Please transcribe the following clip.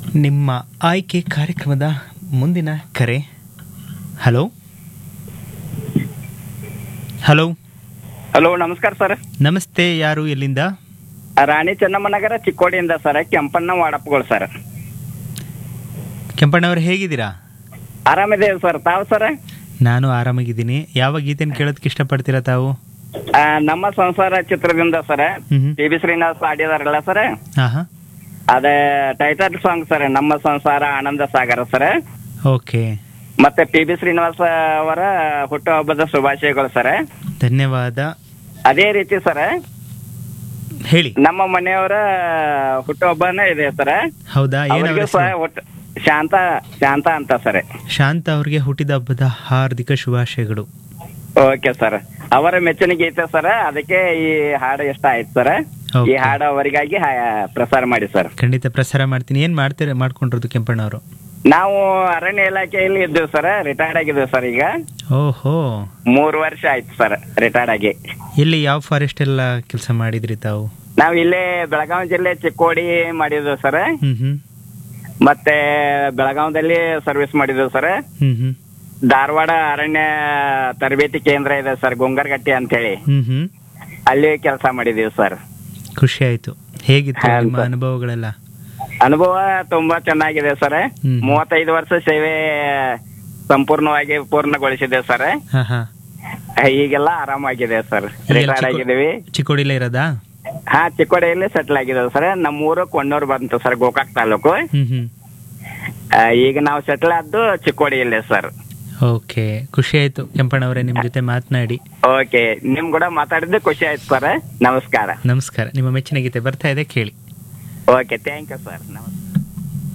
ನಿಮ್ಮ ಆಯ್ಕೆ ಕಾರ್ಯಕ್ರಮದ ಮುಂದಿನ ಕರೆ ಹಲೋ ಹಲೋ ಹಲೋ ನಮಸ್ಕಾರ ಸರ್ ನಮಸ್ತೆ ಯಾರು ಎಲ್ಲಿಂದ ರಾಣಿ ಚೆನ್ನಮ್ಮನಗರ ಚಿಕ್ಕೋಡಿಯಿಂದ ಸರ್ ಕೆಂಪಣ್ಣ ವಾಡಪ್ಪಗಳು ಸರ್ ಕೆಂಪಣ್ಣವ್ರು ಹೇಗಿದ್ದೀರಾ ಆರಾಮಿದೇವೆ ಸರ್ ತಾವು ಸರ್ ನಾನು ಆರಾಮಾಗಿದ್ದೀನಿ ಯಾವ ಗೀತೆನ ಕೇಳೋದಕ್ಕೆ ಇಷ್ಟಪಡ್ತೀರಾ ತಾವು ಆ, ನಮ್ಮ ಸಂಸಾರ ಚಿತ್ರದಿಂದ ಸರ್ ಹ್ಮ್ ಟಿ ಬಿ ಶ್ರೀನಿವಾಸ್ ಆಡಿದಾರಲ್ಲ ಸರ್ ಹಾಂ ಹಾಂ ಅದೇ ಟೈಟಲ್ ಸಾಂಗ್ ಸರ್ ನಮ್ಮ ಸಂಸಾರ ಆನಂದ ಸಾಗರ ಸರ್ ಓಕೆ ಮತ್ತೆ ಪಿ ಬಿ ಶ್ರೀನಿವಾಸ ಅವರ ಹುಟ್ಟುಹಬ್ಬದ ಶುಭಾಶಯಗಳು ಸರ್ ಧನ್ಯವಾದ ಅದೇ ರೀತಿ ಸರ್ ಹೇಳಿ ನಮ್ಮ ಮನೆಯವರ ಹುಟ್ಟುಹಬ್ಬನೇ ಇದೆ ಸರ್ ಹೌದಾ ಏನು ಅವರಿಗೂ ಸಹ ಹುಟ್ಟು ಶಾಂತ ಶಾಂತ ಅಂತ ಸರ್ ಶಾಂತ ಅವ್ರಿಗೆ ಹುಟ್ಟಿದ ಹಬ್ಬದ ಹಾರ್ದಿಕ ಶುಭಾಶಯಗಳು ಓಕೆ ಸರ್ ಅವರ ಮೆಚ್ಚಿನ ಗೀತೆ ಸರ್ ಅದಕ್ಕೆ ಈ ಹಾಡು ಇಷ್ಟ ಆಯ್ತು ಸರ್ ಈ Okay. ಹಾಡು ಅವರಿಗಾಗಿ ಹಾ- ಪ್ರಸಾರ ಮಾಡಿ ಸರ್ ಖಂಡಿತ ಪ್ರಸಾರ ಮಾಡ್ತೀನಿ ಏನು ಮಾಡ್ತೀರಾ ಮಾಡ್ಕೊಂಡಿರೋದು ಕೆಂಪಣ್ಣವರು ನಾವು ಅರಣ್ಯ ಇಲಾಖೆಯಲ್ಲಿ ಇದ್ದೇವೆ ಸರ್ ರಿಟೈರ್ಡ್ ಆಗಿದ್ದೇವೆ ಸರ್ ಈಗ ಓಹೋ ಮೂರು ವರ್ಷ ಆಯ್ತು ಸರ್ ರಿಟೈರ್ಡ್ ಆಗಿ ಎಲ್ಲಿ ಯಾವ ಫಾರೆಸ್ಟ್ ಎಲ್ಲ ಕೆಲಸ ಮಾಡಿದ್ರಿ ತಾವು ನಾವು ಇಲ್ಲೇ ಬೆಳಗಾವಿ ಜಿಲ್ಲೆ ಚಿಕ್ಕೋಡಿ ಮಾಡಿದ್ದೇವೆ ಸರ್ ಹ್ಮ್ ಹ್ಮ್ ಮತ್ತೆ ಬೆಳಗಾವದಲ್ಲಿ ಸರ್ವಿಸ್ ಮಾಡಿದ್ದೇವೆ ಸರ್ ಹ್ಮ್ ಹ್ಮ್ ಧಾರವಾಡ ಅರಣ್ಯ ತರಬೇತಿ ಕೇಂದ್ರ ಇದೆ ಸರ್ ಗುಂಗರ್ಗಟ್ಟಿ ಅಂತೇಳಿ ಹ್ಮ್ ಹ್ಮ್ ಅಲ್ಲಿ ಕೆಲಸ ಮಾಡಿದೀವಿ ಸರ್ ಖುಷಿ ಆಯ್ತು ಹೇಗಿತ್ತು ಹಾ, ನಿಮ್ಮ ಸರ್. ಅನುಭವಗಳೆಲ್ಲ ಅನುಭವ ತುಂಬಾ ಚೆನ್ನಾಗಿದೆ ಸರ್ ಹ್ಮ್. ಮೂವತ್ತೈದು ವರ್ಷ ಸೇವೆ ಸಂಪೂರ್ಣವಾಗಿ ಪೂರ್ಣಗೊಳಿಸಿದೆ ಸರ್ ಹಾ ಹಾ ಈಗೆಲ್ಲ ಆರಾಮಾಗಿದೆ ಸರ್ ಈಗೆಲ್ಲ ರಿಟೈರ್ಡ್ ಚಿಕ್ಕೋ- ಆಗಿದ್ದೀವಿ ಚಿಕ್ಕೋಡಿಲೇ ಇರೋದಾ ಹಾ ಚಿಕ್ಕೋಡಿಯಲ್ಲಿ ಸೆಟ್ಲ್ ಆಗಿದೆ ಸರ್ ನಮ್ಮೂರು ಕೊಣ್ಣೂರು ಬಂತು ಸರ್ ಗೋಕಾಕ್ ತಾಲೂಕು ಹ್ಮ್ ಹ್ಮ್ ಆ, ಈಗ ನಾವು ಸೆಟ್ಲ್ ಆದ್ದು ಚಿಕ್ಕೋಡಿಯಲ್ಲೇ ಸರ್ ಓಕೆ ಖುಷಿ ಆಯ್ತು ಕೆಂಪಣ್ಣವರೇ ನಿಮ್ಮ ಜೊತೆ ಮಾತನಾಡಿ ಓಕೆ ನಿಮ್ ಕೂಡ ಮಾತಾಡಿದ್ದು ಖುಷಿ ಆಯ್ತು ಸರ್ ನಮಸ್ಕಾರ ನಮಸ್ಕಾರ ನಿಮ್ಮ ಮೆಚ್ಚಿನ ಗೀತೆ ಬರ್ತಾ ಇದೆ ಕೇಳಿ ಓಕೆ ಥ್ಯಾಂಕ್ ಯು ಸರ್ ನಮಸ್ಕಾರ